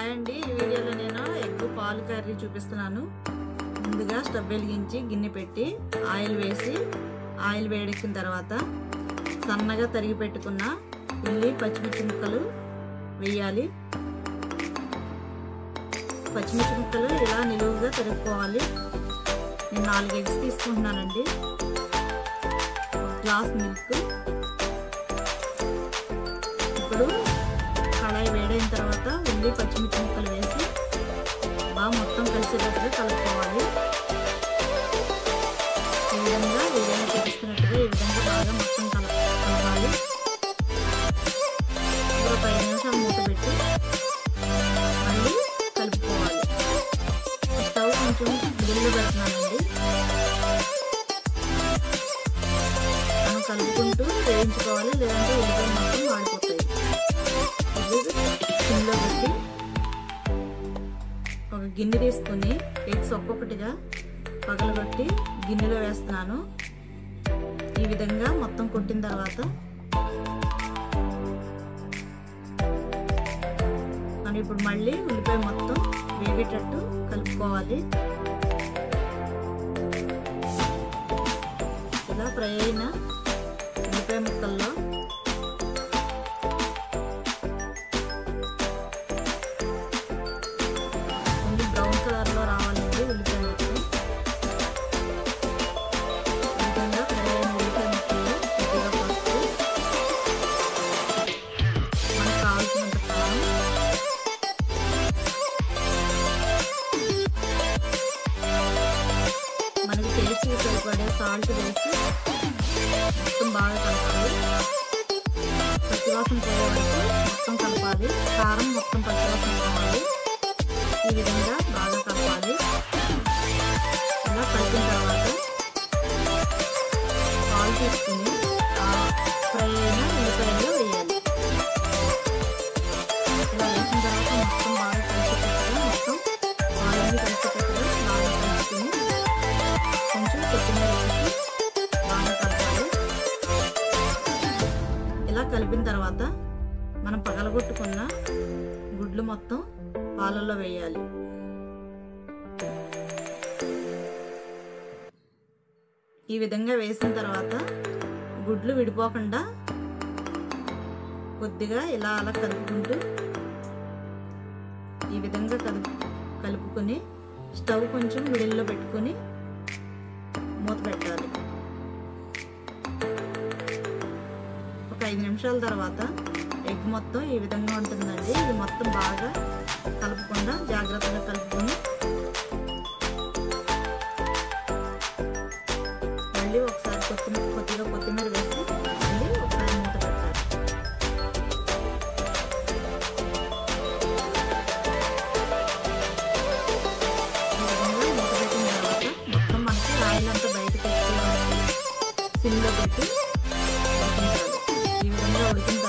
hi అండి ఈ వీడియోలో నేను ఎగ్ పాలు కర్రీ చూపిస్తున్నాను ముందుగా స్టవ్ వెలిగించి గిన్నె పెట్టి ఆయిల్ వేసి ఆయిల్ వేడెక్కిన తర్వాత సన్నగా తరిగి పెట్టుకున్న ఉల్లి పచ్చిమిర్చి ముక్కలు వేయాలి పచ్చిమిర్చి ముక్కలు ఇలా నిలువుగా తరుక్కోవాలి నేను నాలుగు ఎగ్స్ తీసుకుంటున్నానండి గ్లాస్ మిల్క్ ఇప్పుడు కళాయి వేడైన తర్వాత ఉల్లి పచ్చిమిర్చి ముక్కలు వేసి బాగా మొత్తం కలిసేటట్టుగా కలుపుకోవాలి ఈ విధంగా వీడియోలో చూపిస్తున్నట్టుగా ఈ విధంగా బాగా మొత్తం కల కలపాలి ఒక పది నిమిషాలు మూత పెట్టి మళ్ళీ కలుపుకోవాలి స్టవ్ కొంచెం గిల్లు పెడుతున్నానండి మనం కలుపుకుంటూ వేయించుకోవాలి లేదంటే ఉల్లిపాయ మొత్తం మాడిపోతాయి సిమ్లో పెట్టి ఒక గిన్నె తీసుకొని ఎగ్స్ ఒక్కొక్కటిగా పగలగొట్టి గిన్నెలో వేస్తున్నాను ఈ విధంగా మొత్తం కొట్టిన తర్వాత మనం ఇప్పుడు మళ్ళీ ఉల్లిపాయ మొత్తం వేగేటట్టు కలుపుకోవాలి ఇలా ఫ్రై అయిన ఉల్లిపాయ ముక్కల్లో కొంచెం బ్రౌన్ కలర్లో రావాలండి ఉల్లిపాయ ముక్కలు ఈ విధంగా ఫ్రై అయిన ఉల్లిపాయ ముక్కల్లో కొద్దిగా పసుపు మనకు కావాల్సినంత కారం మనకి టేస్ట్ సరిపడే సాల్ట్ వేసి మొత్తం బాగా కలపాలి పచ్చివాసన పోయే వరకు మొత్తం కలపాలి కారం మొత్తం పచ్చివాసన పోవాలి ఈ విధంగా బాగా కలపాలి ఇలా కలిపిన తర్వాత పాలు తీసుకుని ఆ ఫ్రై అయిన ఉల్లిపాయలు వేయాలి ఇలా వేసిన తర్వాత మొత్తం బాగా కలిసేటట్టుగా మొత్తం పాలన్నీ కలిసేటట్టుగా బాగా కలుపుకొని కొంచెం కొత్తిమీర వేసి బాగా కలపాలి ఇలా కలిపిన తర్వాత మనం పగలగొట్టుకున్న గుడ్లు మొత్తం పాలల్లో వేయాలి ఈ విధంగా వేసిన తర్వాత గుడ్లు విడిపోకుండా కొద్దిగా ఇలా అలా కలుపుకుంటూ ఈ విధంగా కలుపు కలుపుకొని స్టవ్ కొంచెం మిడిల్లో పెట్టుకొని మూత పెట్టాలి ఒక ఐదు నిమిషాల తర్వాత ఎగ్ మొత్తం ఈ విధంగా ఉంటుందండి ఇది మొత్తం బాగా కలపకుండా జాగ్రత్తగా కలుపుకొని మళ్ళీ ఒకసారి కొత్తిమీర కొద్దిగా కొత్తిమీర వేసి మళ్ళీ ఒకసారి మూత పెట్టాలి ఈ విధంగా మూత పెట్టిన తర్వాత మొత్తం మనకి ఆయిల్ అంతా బయటకు వచ్చి సిమ్లో పెట్టి ఉడికించాలి ఈ విధంగా ఉడికిన